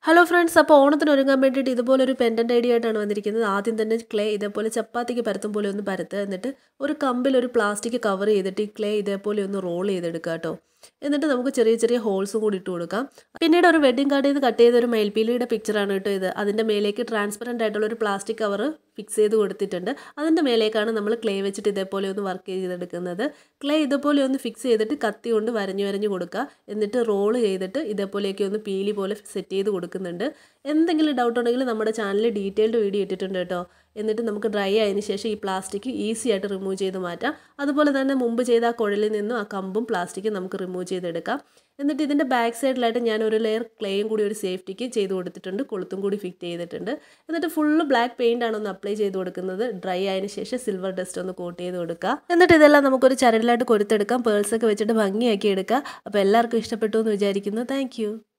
hello friends അപ്പോൾ ഓണത്തിന് ഒരുങ്ങാൻ വേണ്ടിയിട്ട് ഇതുപോലെ ഒരു പെൻഡൻ്റ് ഐഡിയ ആയിട്ടാണ് വന്നിരിക്കുന്നത് ആദ്യം തന്നെ ക്ലേ ഇതേപോലെ ചപ്പാത്തിക്ക് പരത്തും പോലെ ഒന്ന് പരത്തുക എന്നിട്ട് ഒരു കമ്പിൽ ഒരു പ്ലാസ്റ്റിക് കവർ ചെയ്തിട്ട് ഈ ക്ലേ ഇതേപോലെ ഒന്ന് റോൾ ചെയ്തെടുക്കുക കേട്ടോ എന്നിട്ട് നമുക്ക് ചെറിയ ചെറിയ ഹോൾസും കൂടി ഇട്ട് കൊടുക്കാം പിന്നീട് ഒരു വെഡിങ് കാർഡിൽ നിന്ന് കട്ട് ചെയ്ത ഒരു മയിൽപ്പീലിയുടെ പിക്ചറാണ് കേട്ടോ ഇത് അതിൻ്റെ മേലേക്ക് ട്രാൻസ്പെറൻ്റ് ആയിട്ടുള്ള ഒരു പ്ലാസ്റ്റിക് കവർ ഫിക്സ് ചെയ്ത് കൊടുത്തിട്ടുണ്ട് അതിൻ്റെ മേലേക്കാണ് നമ്മൾ ക്ലേ വെച്ചിട്ട് ഇതേപോലെ ഒന്ന് വർക്ക് ചെയ്തെടുക്കുന്നത് ക്ലേ ഇതുപോലെ ഒന്ന് ഫിക്സ് ചെയ്തിട്ട് കത്തി കൊണ്ട് വരഞ്ഞു വരഞ്ഞു കൊടുക്കുക എന്നിട്ട് റോൾ ചെയ്തിട്ട് ഇതേപോലെയൊക്കെ ഒന്ന് പീലി പോലെ സെറ്റ് ചെയ്ത് കൊടുക്കുന്നുണ്ട് എന്തെങ്കിലും ഡൗട്ട് ഉണ്ടെങ്കിൽ നമ്മുടെ ചാനലിൽ ഡീറ്റെയിൽഡ് വീഡിയോ ഇട്ടിട്ടുണ്ട് കേട്ടോ എന്നിട്ട് നമുക്ക് ഡ്രൈ ആയതിനു ശേഷം ഈ പ്ലാസ്റ്റിക് ഈസി ആയിട്ട് റിമൂവ് ചെയ്ത് മാറ്റാം അതുപോലെ തന്നെ മുമ്പ് ചെയ്ത ആ കുഴലിൽ നിന്നും ആ കമ്പും പ്ലാസ്റ്റിക്കും നമുക്ക് റിമൂവ് ചെയ്തെടുക്കാം എന്നിട്ട് ഇതിൻ്റെ ബാക്ക് സൈഡിലായിട്ട് ഞാൻ ഒരു ലെയർ ക്ലേയും കൂടി ഒരു സേഫ്റ്റിക്ക് ചെയ്ത് കൊടുത്തിട്ടുണ്ട് കൊളുത്തും കൂടി ഫിറ്റ് ചെയ്തിട്ടുണ്ട് എന്നിട്ട് ഫുള്ള് ബ്ലാക്ക് പെയിൻ്റ് ആണ് ഒന്ന് അപ്ലൈ ചെയ്ത് കൊടുക്കുന്നത് ഡ്രൈ ആയതിനു ശേഷം സിൽവർ ഡസ്റ്റ് ഒന്ന് കോട്ട് ചെയ്ത് കൊടുക്കുക എന്നിട്ട് ഇതെല്ലാം നമുക്കൊരു ചരടിലായിട്ട് കൊരുത്തെടുക്കാം പേഴ്സൊക്കെ വെച്ചിട്ട് ഭംഗിയാക്കി എടുക്കുക അപ്പോൾ എല്ലാവർക്കും ഇഷ്ടപ്പെട്ടു എന്ന് വിചാരിക്കുന്നു താങ്ക്